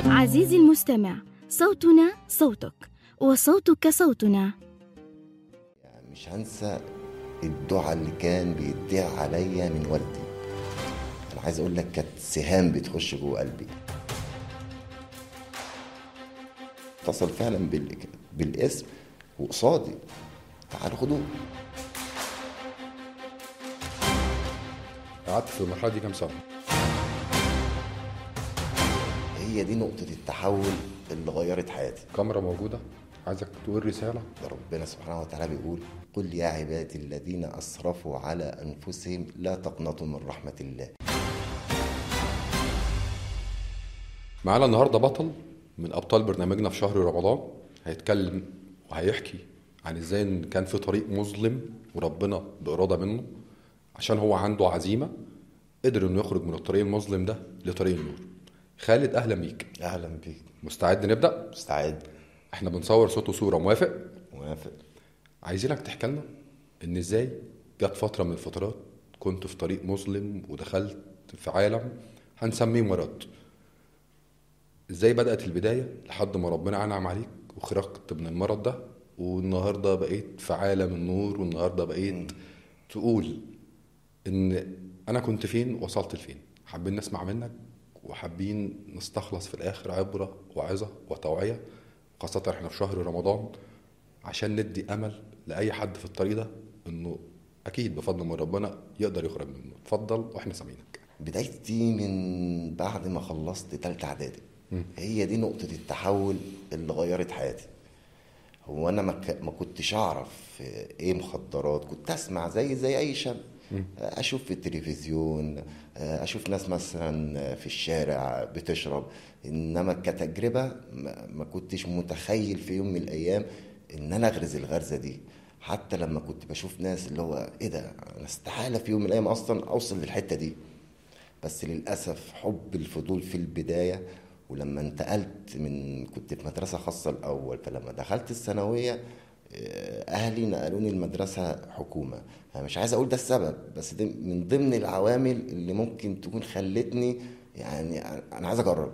عزيزي المستمع صوتنا صوتك وصوتك صوتنا يعني مش هنسى الدعاء اللي كان بيدعي عليا من والدي انا عايز اقول لك كانت سهام بتخش جوه قلبي اتصل فعلا بال... بالاسم وقصادي تعالوا خدوه قعدت في المرحله دي كام سنه هي دي نقطة التحول اللي غيرت حياتي كاميرا موجوده عايزك تقول رساله ده ربنا سبحانه وتعالى بيقول قل يا عبادي الذين أسرفوا على أنفسهم لا تقنطوا من رحمة الله معانا النهارده بطل من ابطال برنامجنا في شهر رمضان هيتكلم وهيحكي عن ازاي إن كان في طريق مظلم وربنا باراده منه عشان هو عنده عزيمه قدر انه يخرج من الطريق المظلم ده لطريق النور خالد اهلا بيك أهلا بيك مستعد نبدا مستعد احنا بنصور صوت وصوره موافق موافق عايزينك تحكي لنا ان ازاي جت فتره من الفترات كنت في طريق مظلم ودخلت في عالم هنسميه مرض ازاي بدات البدايه لحد ما ربنا انعم عليك وخرجت من المرض ده والنهارده بقيت في عالم النور والنهارده بقيت تقول ان انا كنت فين وصلت لفين حابين نسمع منك وحابين نستخلص في الاخر عبره وعظه وتوعيه خاصه احنا في شهر رمضان عشان ندي امل لاي حد في الطريق ده انه اكيد بفضل من ربنا يقدر يخرج منه اتفضل واحنا سامعينك بدايتي من بعد ما خلصت تالتة إعدادي هي دي نقطة التحول اللي غيرت حياتي هو أنا ما, ك... ما كنتش أعرف إيه مخدرات كنت أسمع زي زي أي شاب أشوف في التلفزيون أشوف ناس مثلا في الشارع بتشرب إنما كتجربة ما ما كنتش متخيل في يوم من الأيام إن أنا أغرز الغرزة دي حتى لما كنت بشوف ناس اللي هو إيه ده أنا استحالة في يوم من الأيام أصلا أوصل للحتة دي بس للأسف حب الفضول في البداية ولما انتقلت من كنت في مدرسة خاصة الأول فلما دخلت الثانوية آه، أهلي نقلوني المدرسة حكومة أنا مش عايز أقول ده السبب بس ده من ضمن العوامل اللي ممكن تكون خلتني يعني أنا عايز أجرب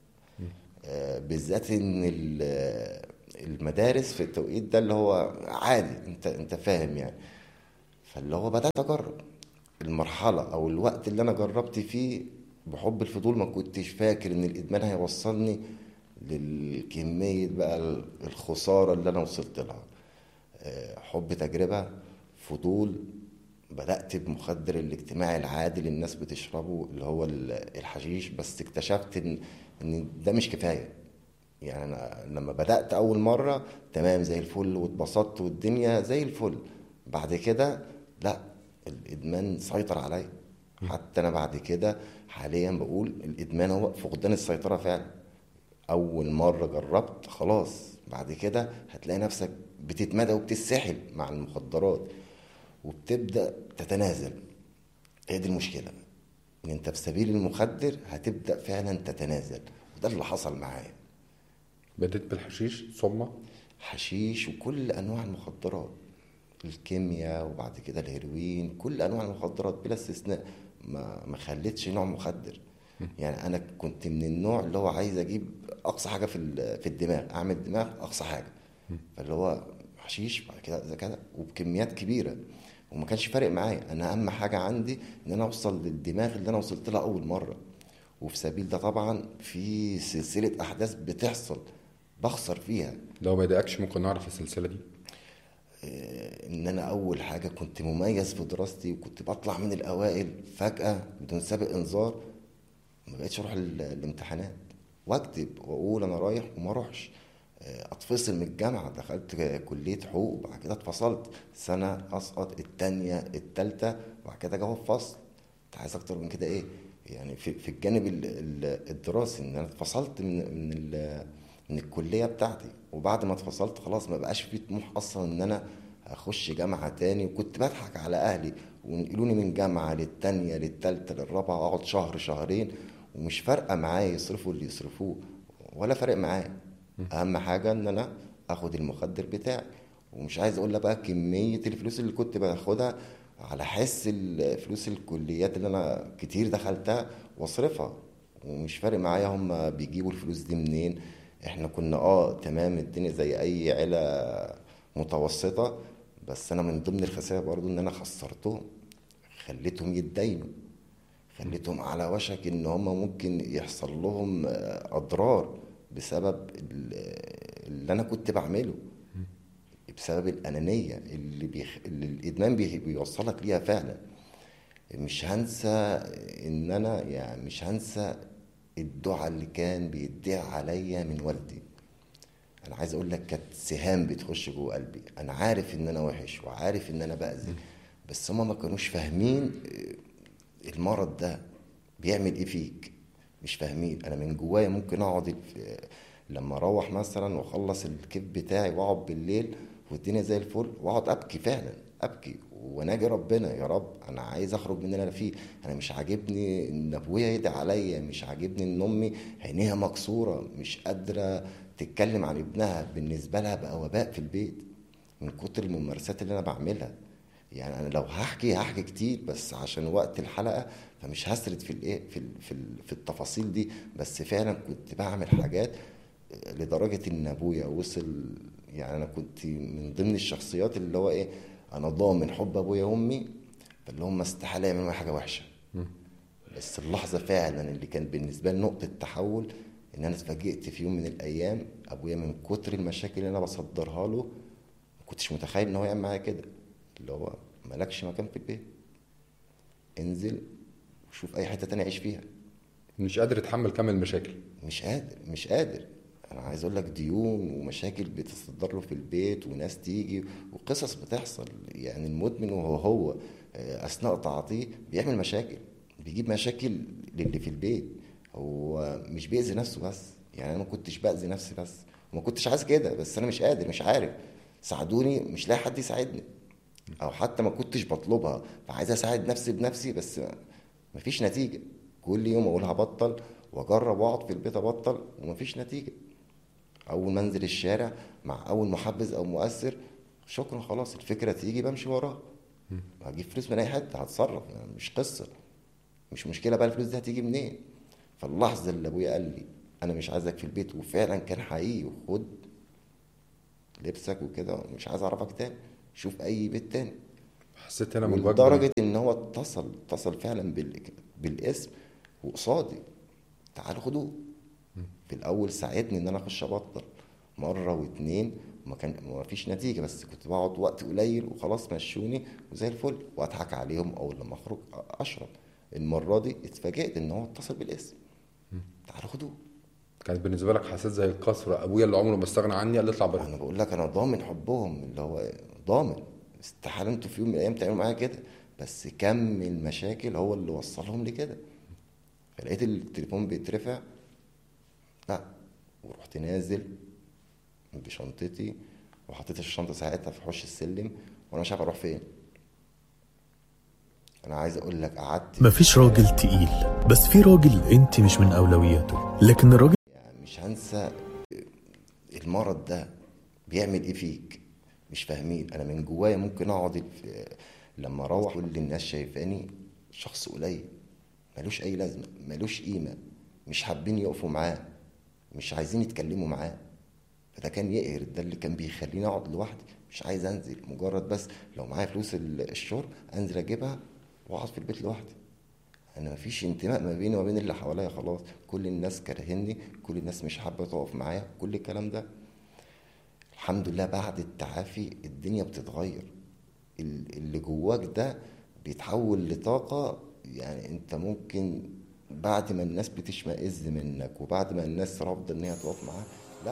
آه، بالذات إن ال- المدارس في التوقيت ده اللي هو عادي أنت أنت فاهم يعني فاللي هو بدأت أجرب المرحلة أو الوقت اللي أنا جربت فيه بحب الفضول ما كنتش فاكر إن الإدمان هيوصلني للكمية بقى الخسارة اللي أنا وصلت لها آه، حب تجربة فضول بدأت بمخدر الاجتماعي العادي اللي الناس بتشربه اللي هو ال- الحشيش بس اكتشفت إن إن ده مش كفاية يعني أنا لما بدأت أول مرة تمام زي الفل واتبسطت والدنيا زي الفل بعد كده لا الإدمان سيطر عليا حتى أنا بعد كده حاليا بقول الإدمان هو فقدان السيطرة فعلا أول مرة جربت خلاص بعد كده هتلاقي نفسك بتتمدى وبتتسحل مع المخدرات وبتبدأ تتنازل هي دي المشكلة إن أنت في سبيل المخدر هتبدأ فعلا تتنازل وده اللي حصل معايا بديت بالحشيش ثم حشيش وكل انواع المخدرات الكيمياء وبعد كده الهيروين كل انواع المخدرات بلا استثناء ما ما خليتش نوع مخدر يعني انا كنت من النوع اللي هو عايز اجيب اقصى حاجه في ال- في الدماغ اعمل دماغ اقصى حاجه فاللي هو حشيش بعد كده زي كده وبكميات كبيره وما كانش فارق معايا انا اهم حاجه عندي ان انا اوصل للدماغ اللي انا وصلت لها اول مره وفي سبيل ده طبعا في سلسله احداث بتحصل بخسر فيها لو ما يضايقكش ممكن نعرف السلسله دي آه، ان انا اول حاجه كنت مميز في دراستي وكنت بطلع من الاوائل فجاه بدون سابق انذار ما بقتش اروح ال- الامتحانات واكذب واقول انا رايح وما اروحش آه، اتفصل من الجامعه دخلت كليه حقوق وبعد كده اتفصلت سنه اسقط التانية التالتة وبعد كده جواب فصل انت عايز اكتر من كده ايه يعني في, في الجانب ال- ال- الدراسي ان انا اتفصلت من من ال- من الكليه بتاعتي وبعد ما اتفصلت خلاص ما بقاش في طموح اصلا ان انا اخش جامعه تاني وكنت بضحك على اهلي ونقلوني من جامعه للتانية للتالتة للرابعه اقعد شهر شهرين ومش فارقه معايا يصرفوا اللي يصرفوه ولا فارق معايا اهم حاجه ان انا اخد المخدر بتاعي ومش عايز اقول لك بقى كميه الفلوس اللي كنت باخدها على حس الفلوس الكليات اللي انا كتير دخلتها واصرفها ومش فارق معايا هم بيجيبوا الفلوس دي منين احنا كنا اه تمام الدنيا زي اي عيلة متوسطة بس انا من ضمن الخسائر برضو ان انا خسرتهم خليتهم يتدينوا خليتهم على وشك ان هم ممكن يحصل لهم آه، اضرار بسبب اللي انا كنت بعمله بسبب الانانيه اللي, بيخ... اللي الادمان بي... بيوصلك ليها فعلا مش هنسى ان انا يعني مش هنسى الدعاء اللي كان بيدعي عليا من والدي انا عايز اقول لك كانت سهام بتخش جوه قلبي انا عارف ان انا وحش وعارف ان انا باذي بس هما ما كانوش فاهمين المرض ده بيعمل ايه فيك مش فاهمين انا من جوايا ممكن اقعد لما اروح مثلا واخلص الكيف بتاعي واقعد بالليل والدنيا زي الفل واقعد ابكي فعلا ابكي وناجي ربنا يا رب انا عايز اخرج من اللي انا فيه انا مش عاجبني ان ابويا يدعي عليا مش عاجبني ان امي عينيها مكسوره مش قادره تتكلم عن ابنها بالنسبه لها بقى وباء في البيت من كتر الممارسات اللي انا بعملها يعني انا لو هحكي هحكي كتير بس عشان وقت الحلقه فمش هسرد في الايه في في في التفاصيل دي بس فعلا كنت بعمل حاجات لدرجه ان ابويا وصل يعني انا كنت من ضمن الشخصيات اللي هو ايه انا ضامن حب ابويا وامي فاللي هم استحاله يعملوا حاجه وحشه بس اللحظه فعلا اللي كان بالنسبه لي نقطه تحول ان انا اتفاجئت في يوم من الايام ابويا من كتر المشاكل اللي انا بصدرها له ما كنتش متخيل ان هو يعمل معايا كده اللي هو مالكش مكان في البيت انزل وشوف اي حته تانية عيش فيها مش قادر يتحمل كم المشاكل مش قادر مش قادر انا عايز اقول لك ديون ومشاكل بتصدر له في البيت وناس تيجي وقصص بتحصل يعني المدمن وهو هو آه، اثناء تعاطيه بيعمل مشاكل بيجيب مشاكل للي في البيت هو مش بيأذي نفسه بس يعني انا ما كنتش بأذي نفسي بس وما كنتش عايز كده بس انا مش قادر مش عارف ساعدوني مش لاقي حد يساعدني او حتى ما كنتش بطلبها فعايز اساعد نفسي بنفسي بس مفيش نتيجه كل يوم اقول هبطل واجرب واقعد في البيت ابطل ومفيش نتيجه اول ما انزل الشارع مع اول محبذ او مؤثر شكرا خلاص الفكره تيجي بمشي وراها هجيب فلوس من اي حد هتصرف يعني مش قصه مش مشكله بقى الفلوس دي هتيجي منين فاللحظه اللي ابويا قال لي انا مش عايزك في البيت وفعلا كان حقيقي وخد لبسك وكده مش عايز اعرفك تاني شوف اي بيت تاني حسيت انا من لدرجه ان هو اتصل اتصل فعلا بالاسم وقصادي تعالوا خدوه في الاول ساعدني ان انا اخش ابطل مره واتنين ما كان ما فيش نتيجه بس كنت بقعد وقت قليل وخلاص مشوني وزي الفل واضحك عليهم اول لما اخرج اشرب المره دي اتفاجئت ان هو اتصل بالاسم تعالوا خدوه كانت بالنسبه لك حسيت زي القصر ابويا اللي عمره ما استغنى عني قال اطلع بره انا بقول لك انا ضامن حبهم اللي هو ضامن استحاله انتوا في يوم من الايام تعملوا معايا كده بس كم المشاكل هو اللي وصلهم لكده فلقيت التليفون بيترفع لا ورحت نازل بشنطتي وحطيت الشنطه ساعتها في حوش السلم وانا مش عارف اروح فين انا عايز اقول لك قعدت مفيش راجل تقيل بس في راجل انت مش من اولوياته لكن الراجل يعني مش هنسى المرض ده بيعمل ايه فيك مش فاهمين انا من جوايا ممكن اقعد لما اروح كل الناس شايفاني شخص قليل ملوش اي لازمه ملوش قيمه مش حابين يقفوا معاه مش عايزين يتكلموا معاه فده كان يقهر ده اللي كان بيخليني اقعد لوحدي مش عايز انزل مجرد بس لو معايا فلوس الشرب انزل اجيبها واقعد في البيت لوحدي انا مفيش انتماء ما بيني وما بين اللي حواليا خلاص كل الناس كارهني كل الناس مش حابه تقف معايا كل الكلام ده الحمد لله بعد التعافي الدنيا بتتغير اللي جواك ده بيتحول لطاقه يعني انت ممكن بعد ما الناس بتشمئز منك وبعد ما الناس رافضه ان هي تقف معاك لا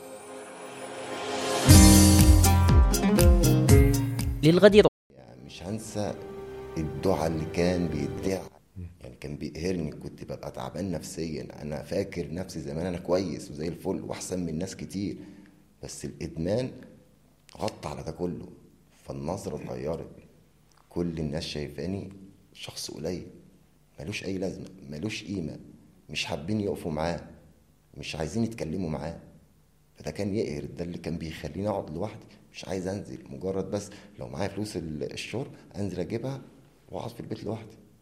للغد يعني مش هنسى الدعاء اللي كان بيدعي يعني كان بيقهرني كنت ببقى تعبان نفسيا انا فاكر نفسي زمان انا كويس وزي الفل واحسن من ناس كتير بس الادمان غطى على ده كله فالنظره اتغيرت كل الناس شايفاني شخص قليل ملوش اي لازمه ملوش قيمه مش حابين يقفوا معاه مش عايزين يتكلموا معاه فده كان يقهر ده اللي كان بيخليني اقعد لوحدي مش عايز انزل مجرد بس لو معايا فلوس الشرب انزل اجيبها واقعد في البيت لوحدي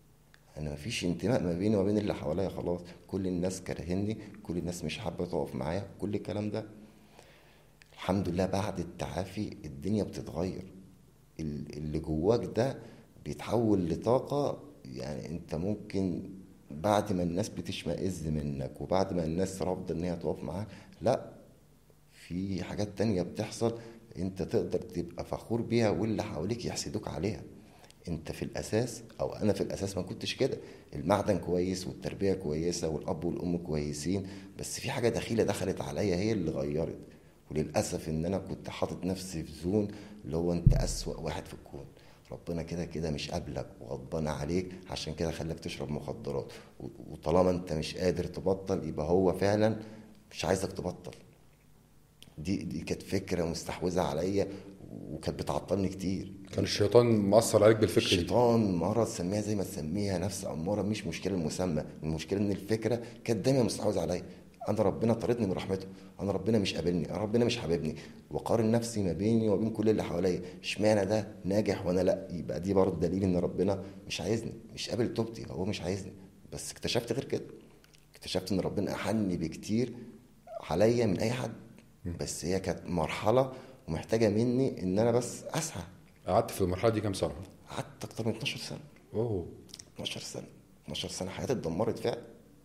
انا مفيش انتماء ما بيني وما بين اللي حواليا خلاص كل الناس كارهني كل الناس مش حابه تقف معايا كل الكلام ده الحمد لله بعد التعافي الدنيا بتتغير ال- اللي جواك ده بيتحول لطاقة يعني انت ممكن بعد ما الناس بتشمئز منك وبعد ما الناس رافضة ان هي تقف معاك لا في حاجات تانية بتحصل انت تقدر تبقى فخور بيها واللي حواليك يحسدوك عليها انت في الاساس او انا في الاساس ما كنتش كده المعدن كويس والتربيه كويسه والاب والام كويسين بس في حاجه دخيله دخلت عليا هي اللي غيرت وللاسف ان انا كنت حاطط نفسي في زون اللي هو انت اسوا واحد في الكون ربنا كده كده مش قابلك وغضبان عليك عشان كده خلاك تشرب مخدرات و- وطالما انت مش قادر تبطل يبقى هو فعلا مش عايزك تبطل دي دي كانت فكره مستحوذه عليا وكانت بتعطلني كتير كان الشيطان مأثر عليك بالفكره دي الشيطان مرض سميها زي ما تسميها نفس اماره مش مشكله المسمى المشكله ان الفكره كانت دايما مستحوذه عليا انا ربنا طردني من رحمته انا ربنا مش قابلني انا ربنا مش حاببني وقارن نفسي ما بيني وما بين كل اللي حواليا اشمعنى ده ناجح وانا لا يبقى دي برضه دليل ان ربنا مش عايزني مش قابل توبتي هو مش عايزني بس اكتشفت غير كده اكتشفت ان ربنا احني بكتير عليا من اي حد بس هي كانت مرحله ومحتاجه مني ان انا بس اسعى قعدت في المرحله دي كام سنه قعدت اكتر من 12 سنه اوه 12 سنة 12 سنة حياتي اتدمرت فعلا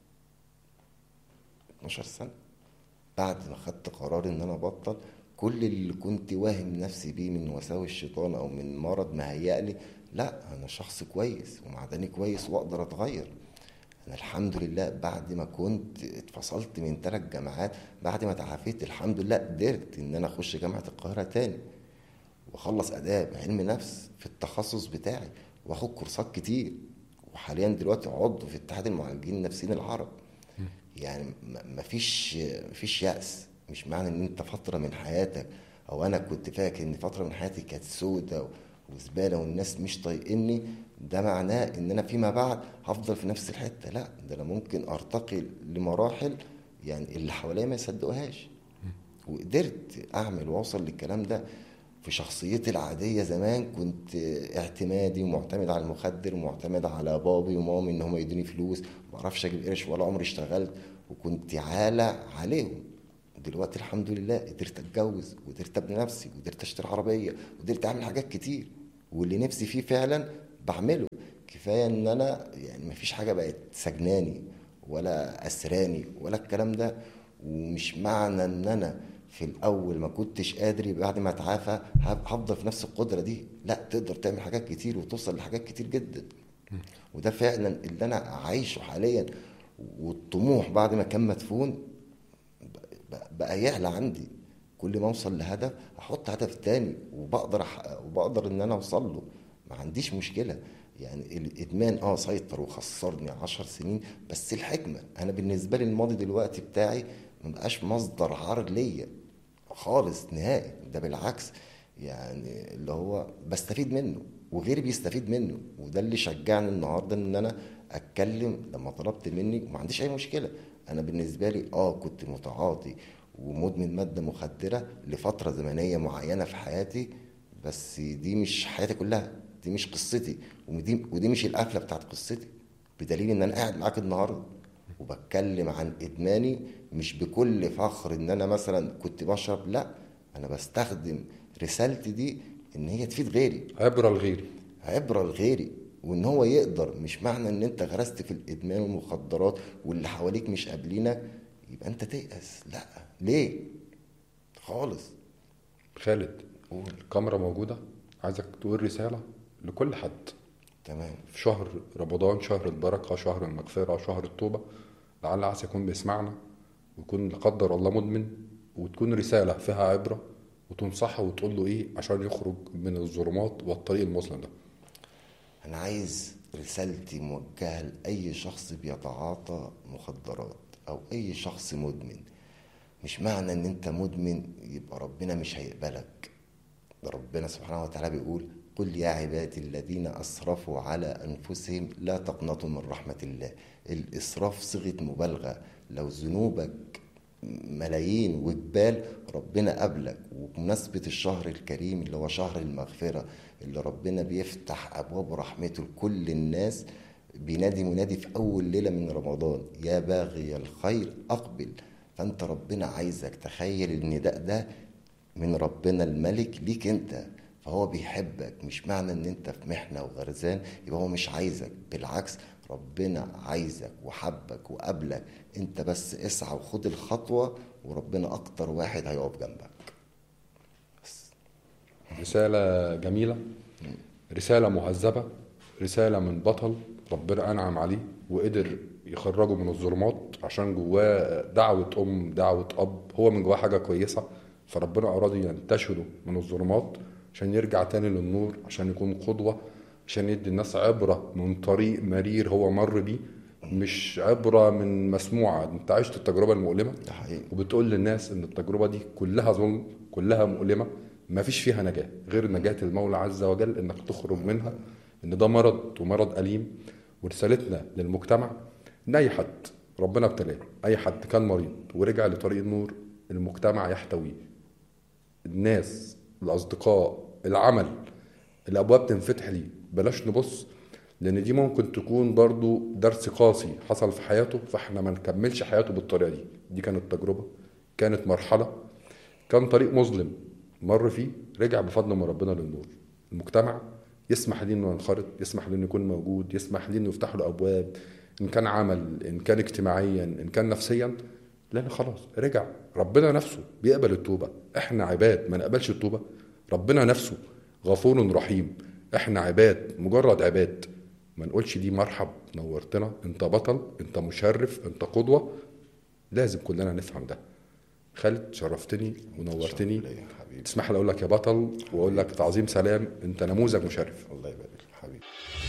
12 سنة بعد ما خدت قرار ان انا ابطل كل اللي كنت واهم نفسي بيه من وساوس الشيطان او من مرض مهيأ لي لا انا شخص كويس ومعدني كويس واقدر اتغير انا الحمد لله بعد ما كنت اتفصلت من ثلاث جامعات بعد ما تعافيت الحمد لله قدرت ان انا اخش جامعة القاهرة تاني واخلص اداب علم نفس في التخصص بتاعي واخد كورسات كتير وحاليا دلوقتي عضو في اتحاد المعالجين النفسيين العرب يعني م- مفيش مفيش يأس مش معنى ان انت فترة من حياتك او انا كنت فاكر ان فترة من حياتي كانت سودة وزبالة والناس مش طايقني ده معناه ان انا فيما بعد هفضل في نفس الحتة لا ده انا ممكن ارتقي لمراحل يعني اللي حواليا ما يصدقوهاش وقدرت اعمل واوصل للكلام ده في شخصيتي العادية زمان كنت اعتمادي ومعتمد على المخدر ومعتمد على بابي ومامي ان هم يدوني فلوس ما اعرفش اجيب قرش ولا عمري اشتغلت وكنت عالة عليهم دلوقتي الحمد لله قدرت اتجوز وقدرت ابني نفسي وقدرت اشتري عربية وقدرت اعمل حاجات كتير واللي نفسي فيه فعلا بعمله كفاية ان انا يعني مفيش حاجة بقت سجناني ولا اسراني ولا الكلام ده ومش معنى ان انا في الاول ما كنتش قادر يبقى بعد ما اتعافى هب- هفضل في نفس القدره دي لا تقدر تعمل حاجات كتير وتوصل لحاجات كتير جدا وده فعلا اللي انا عايشه حاليا والطموح بعد ما كان مدفون ب- بقى يعلى عندي كل ما اوصل لهدف احط هدف تاني وبقدر أح... وبقدر ان انا اوصل له ما عنديش مشكله يعني الادمان اه سيطر وخسرني عشر سنين بس الحكمه انا بالنسبه لي الماضي دلوقتي بتاعي ما بقاش مصدر عار ليا خالص نهائي ده بالعكس يعني اللي هو بستفيد منه وغيري بيستفيد منه وده اللي شجعني النهارده ان انا اتكلم لما طلبت مني وما عنديش اي مشكله انا بالنسبه لي اه كنت متعاطي ومدمن ماده مخدره لفتره زمنيه معينه في حياتي بس دي مش حياتي كلها دي مش قصتي ودي ودي مش القفله بتاعت قصتي بدليل ان انا قاعد معاك النهارده وبتكلم عن ادماني مش بكل فخر ان انا مثلا كنت بشرب لا انا بستخدم رسالتي دي ان هي تفيد غيري عبره لغيري عبره لغيري وان هو يقدر مش معنى ان انت غرست في الادمان والمخدرات واللي حواليك مش قابلينك يبقى انت تيأس لا ليه خالص خالد قول الكاميرا موجوده عايزك تقول رساله لكل حد تمام في شهر رمضان شهر البركه شهر المغفره شهر التوبه لعل عسى يكون بيسمعنا ويكون لا قدر الله مدمن وتكون رساله فيها عبره وتنصحه وتقول له ايه عشان يخرج من الظلمات والطريق المظلم ده انا عايز رسالتي موجهه لاي شخص بيتعاطى مخدرات او اي شخص مدمن مش معنى ان انت مدمن يبقى ربنا مش هيقبلك ده ربنا سبحانه وتعالى بيقول قل يا عبادي الذين اسرفوا على انفسهم لا تقنطوا من رحمه الله الاسراف صيغه مبالغه لو ذنوبك ملايين وجبال ربنا قبلك وبمناسبة الشهر الكريم اللي هو شهر المغفرة اللي ربنا بيفتح أبواب رحمته لكل الناس بينادي منادي في اول ليله من رمضان يا باغي الخير اقبل فانت ربنا عايزك تخيل النداء ده من ربنا الملك ليك انت فهو بيحبك مش معنى ان انت في محنه وغرزان يبقى هو مش عايزك بالعكس ربنا عايزك وحبك وقابلك انت بس اسعى وخد الخطوه وربنا اكتر واحد هيقف جنبك رسالة جميلة رسالة مهذبة رسالة من بطل ربنا أنعم عليه وقدر يخرجه من الظلمات عشان جواه دعوة أم دعوة أب هو من جواه حاجة كويسة فربنا أراد ينتشله من الظلمات عشان يرجع تاني للنور عشان يكون قدوة عشان يدي الناس عبرة من طريق مرير هو مر بيه مش عبرة من مسموعة انت عشت التجربة المؤلمة ده حقيقي وبتقول للناس ان التجربه دي كلها ظلم كلها مؤلمه ما فيش فيها نجاه غير نجاه المولى عز وجل انك تخرج منها ان ده مرض ومرض اليم ورسالتنا للمجتمع ان اي حد ربنا ابتلاه اي حد كان مريض ورجع لطريق النور المجتمع يحتويه الناس الاصدقاء العمل الابواب تنفتح ليه بلاش نبص لان دي ممكن تكون برضو درس قاسي حصل في حياته فاحنا ما نكملش حياته بالطريقه دي دي كانت تجربه كانت مرحله كان طريق مظلم مر فيه رجع بفضل من ربنا للنور المجتمع يسمح ليه انه ينخرط يسمح ليه انه يكون موجود يسمح ليه انه يفتح له ابواب ان كان عمل ان كان اجتماعيا ان كان نفسيا لان خلاص رجع ربنا نفسه بيقبل التوبه احنا عباد ما نقبلش التوبه ربنا نفسه غفور رحيم احنا عباد مجرد عباد ما نقولش دي مرحب نورتنا انت بطل انت مشرف انت قدوه لازم كلنا نفهم ده خالد شرفتني ونورتني شرف ليا حبيبي. تسمح لي اقول لك يا بطل واقول لك تعظيم سلام انت نموذج مشرف الله يبارك حبيبي